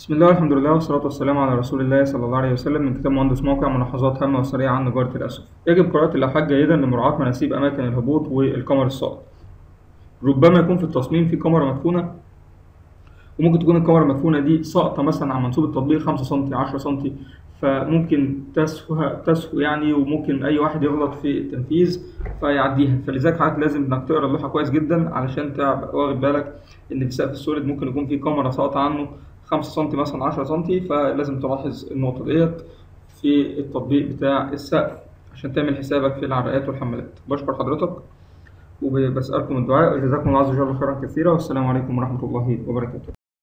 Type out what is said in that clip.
بسم الله والحمد لله والصلاة والسلام على رسول الله صلى الله عليه وسلم من كتاب مهندس موقع ملاحظات هامة وسريعة عن نجارة الأسهم يجب قراءة اللوحات جيدا لمراعاة مناسيب أماكن الهبوط والقمر الساقط ربما يكون في التصميم في كاميرا مدفونة وممكن تكون الكاميرا المدفونة دي ساقطة مثلا عن منسوب التطبيق 5 سم 10 سم فممكن تسهو تسهو يعني وممكن أي واحد يغلط في التنفيذ فيعديها فلذلك حضرتك لازم إنك تقرا اللوحة كويس جدا علشان تبقى واخد بالك إن في سقف السوليد ممكن يكون في كاميرا ساقطة عنه 5 سم مثلا 10 سم فلازم تلاحظ النقطة ديت في التطبيق بتاع السقف عشان تعمل حسابك في العرقات والحمالات بشكر حضرتك وبسألكم الدعاء جزاكم الله عز وجل خيرا كثيرا والسلام عليكم ورحمة الله وبركاته